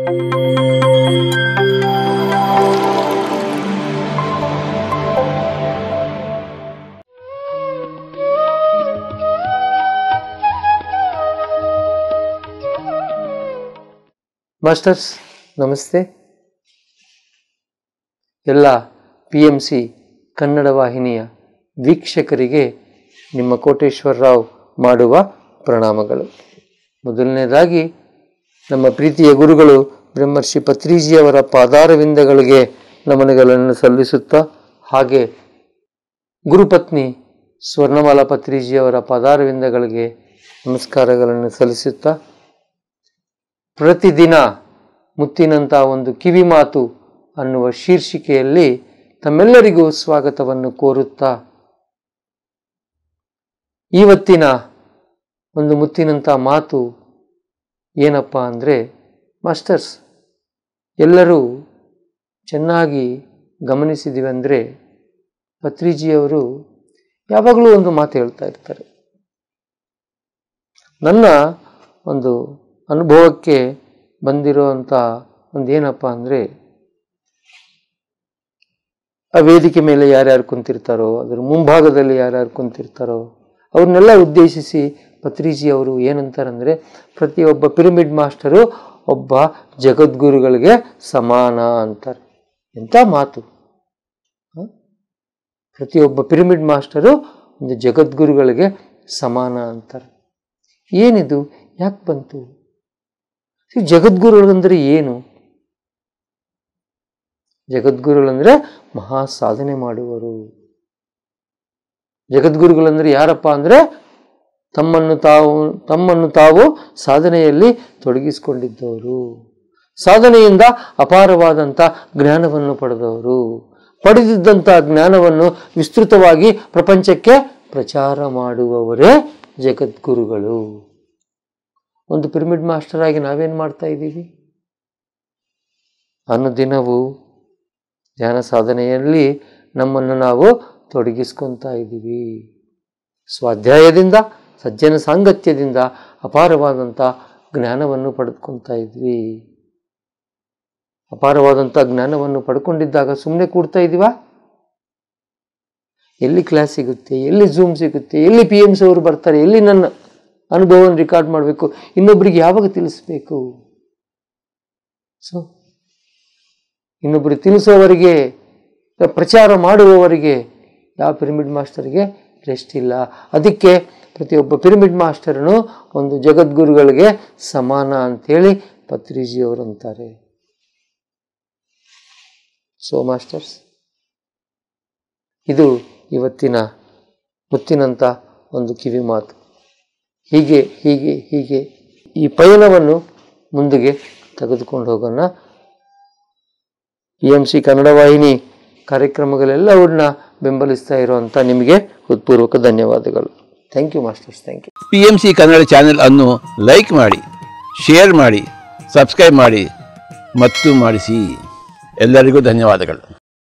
Masters ನಮಸ್ತೆ ಎಲ್ಲ P M C Kannada ವಾಹಿನಿಯ ವೀಕ್ಷಕರಿಗೆ ನಿಮ್ಮ ಕೋಟೇಶ್ವರರಾವ್ ಮಾಡುವ ಪ್ರಣಾಮಗಳು ಮೊದಲನೇದಾಗಿ ನಮ್ಮ ಪ್ರೀತಿಯ ಗುರುಗಳು ಬ್ರಹ್ಮರ್ಷಿ ಪತ್ರಿಜಿಯವರ ಪಾದಾರವಿಂದಗಳಿಗೆ ನಮನಗಳನ್ನು ಸಲ್ಲಿಸುತ್ತಾ ಹಾಗೆ ಗುರುಪತ್ನಿ ಸ್ವರ್ಣಮಾಲಾ ಪತ್ರಿಜಿಯವರ ಪಾದಾರವಿಂದಗಳಿಗೆ ನಮಸ್ಕಾರಗಳನ್ನು ಸಲ್ಲಿಸುತ್ತಾ ಪ್ರತಿದಿನ ಮುತ್ತಿನಂಥ ಒಂದು ಕಿವಿ ಮಾತು ಅನ್ನುವ ಶೀರ್ಷಿಕೆಯಲ್ಲಿ ತಮ್ಮೆಲ್ಲರಿಗೂ ಸ್ವಾಗತವನ್ನು ಕೋರುತ್ತಾ ಇವತ್ತಿನ ಒಂದು ಮುತ್ತಿನಂಥ ಮಾತು ಏನಪ್ಪ ಅಂದರೆ ಮಾಸ್ಟರ್ಸ್ ಎಲ್ಲರೂ ಚೆನ್ನಾಗಿ ಗಮನಿಸಿದ್ದೀವಿ ಅಂದರೆ ಪತ್ರಿಜಿಯವರು ಯಾವಾಗಲೂ ಒಂದು ಮಾತು ಹೇಳ್ತಾ ಇರ್ತಾರೆ ನನ್ನ ಒಂದು ಅನುಭವಕ್ಕೆ ಬಂದಿರುವಂಥ ಒಂದು ಏನಪ್ಪ ಅಂದರೆ ಆ ವೇದಿಕೆ ಮೇಲೆ ಯಾರ್ಯಾರು ಕುಂತಿರ್ತಾರೋ ಅದರ ಮುಂಭಾಗದಲ್ಲಿ ಯಾರ್ಯಾರು ಕುಂತಿರ್ತಾರೋ ಅವ್ರನ್ನೆಲ್ಲ ಉದ್ದೇಶಿಸಿ ಪತ್ರಿಜಿ ಅವರು ಏನಂತಾರಂದರೆ ಪ್ರತಿಯೊಬ್ಬ ಪಿರಮಿಡ್ ಮಾಸ್ಟರು ಒಬ್ಬ ಜಗದ್ಗುರುಗಳಿಗೆ ಸಮಾನ ಅಂತಾರೆ ಎಂಥ ಮಾತು ಹ? ಪ್ರತಿಯೊಬ್ಬ ಪಿರಮಿಡ್ ಮಾಸ್ಟರು ಒಂದು ಜಗದ್ಗುರುಗಳಿಗೆ ಸಮಾನ ಅಂತಾರೆ ಏನಿದು ಯಾಕೆ ಬಂತು ಈ ಜಗದ್ಗುರುಗಳಂದ್ರೆ ಏನು ಜಗದ್ಗುರುಗಳಂದ್ರೆ ಮಹಾ ಸಾಧನೆ ಮಾಡುವರು ಜಗದ್ಗುರುಗಳಂದ್ರೆ ಯಾರಪ್ಪ ಅಂದ್ರೆ ತಮ್ಮನ್ನು ತಾವು ತಮ್ಮನ್ನು ತಾವು ಸಾಧನೆಯಲ್ಲಿ ತೊಡಗಿಸಿಕೊಂಡಿದ್ದವರು ಸಾಧನೆಯಿಂದ ಅಪಾರವಾದಂಥ ಜ್ಞಾನವನ್ನು ಪಡೆದವರು ಪಡೆದಿದ್ದಂಥ ಜ್ಞಾನವನ್ನು ವಿಸ್ತೃತವಾಗಿ ಪ್ರಪಂಚಕ್ಕೆ ಪ್ರಚಾರ ಮಾಡುವವರೇ ಜಗದ್ಗುರುಗಳು ಒಂದು ಪಿರಮಿಡ್ ಮಾಸ್ಟರ್ ಆಗಿ ನಾವೇನು ಮಾಡ್ತಾ ಇದ್ದೀವಿ ಅನುದಿನವೂ ಧ್ಯಾನ ಸಾಧನೆಯಲ್ಲಿ ನಮ್ಮನ್ನು ನಾವು ತೊಡಗಿಸ್ಕೊತಾ ಇದ್ದೀವಿ ಸ್ವಾಧ್ಯಾಯದಿಂದ ಸಜ್ಜನ ಸಾಂಗತ್ಯದಿಂದ ಅಪಾರವಾದಂಥ ಜ್ಞಾನವನ್ನು ಪಡೆದುಕೊತಾ ಇದ್ವಿ ಅಪಾರವಾದಂಥ ಜ್ಞಾನವನ್ನು ಪಡ್ಕೊಂಡಿದ್ದಾಗ ಸುಮ್ಮನೆ ಕೂಡ್ತಾ ಇದ್ದೀವಾ ಎಲ್ಲಿ ಕ್ಲಾಸ್ ಸಿಗುತ್ತೆ ಎಲ್ಲಿ ಝೂಮ್ ಸಿಗುತ್ತೆ ಎಲ್ಲಿ ಪಿ ಎಮ್ ಸಿ ಅವರು ಬರ್ತಾರೆ ಎಲ್ಲಿ ನನ್ನ ಅನುಭವವನ್ನು ರೆಕಾರ್ಡ್ ಮಾಡಬೇಕು ಇನ್ನೊಬ್ಬರಿಗೆ ಯಾವಾಗ ತಿಳಿಸ್ಬೇಕು ಸೊ ಇನ್ನೊಬ್ಬರಿಗೆ ತಿಳಿಸೋವರಿಗೆ ಪ್ರಚಾರ ಮಾಡುವವರಿಗೆ ಯಾವ ಪಿರಮಿಡ್ ಮಾಸ್ಟರ್ಗೆ ರೆಸ್ಟ್ ಇಲ್ಲ ಅದಕ್ಕೆ ಪ್ರತಿಯೊಬ್ಬ ಪಿರಮಿಡ್ ಮಾಸ್ಟರ್ನು ಒಂದು ಜಗದ್ಗುರುಗಳಿಗೆ ಸಮಾನ ಅಂತೇಳಿ ಪತ್ರಿಜಿಯವರು ಅಂತಾರೆ ಸೊ ಮಾಸ್ಟರ್ಸ್ ಇದು ಇವತ್ತಿನ ಮುತ್ತಿನಂಥ ಒಂದು ಕಿವಿ ಮಾತು ಹೀಗೆ ಹೀಗೆ ಹೀಗೆ ಈ ಪಯಣವನ್ನು ಮುಂದಿಗೆ ತೆಗೆದುಕೊಂಡು ಹೋಗೋಣ ಇ ಎಂ ಸಿ ಕನ್ನಡ ವಾಹಿನಿ ಕಾರ್ಯಕ್ರಮಗಳೆಲ್ಲವನ್ನ ಬೆಂಬಲಿಸ್ತಾ ಇರುವಂಥ ನಿಮಗೆ ಹೃತ್ಪೂರ್ವಕ ಧನ್ಯವಾದಗಳು thank you masters thank you P M C Kannada channel ಅನ್ನು ಲೈಕ್ ಮಾಡಿ ಶೇರ್ ಮಾಡಿ ಸಬ್ಸ್ಕ್ರೈಬ್ ಮಾಡಿ ಮತ್ತು ಮಾಡಿಸಿ ಎಲ್ಲರಿಗೂ ಧನ್ಯವಾದಗಳು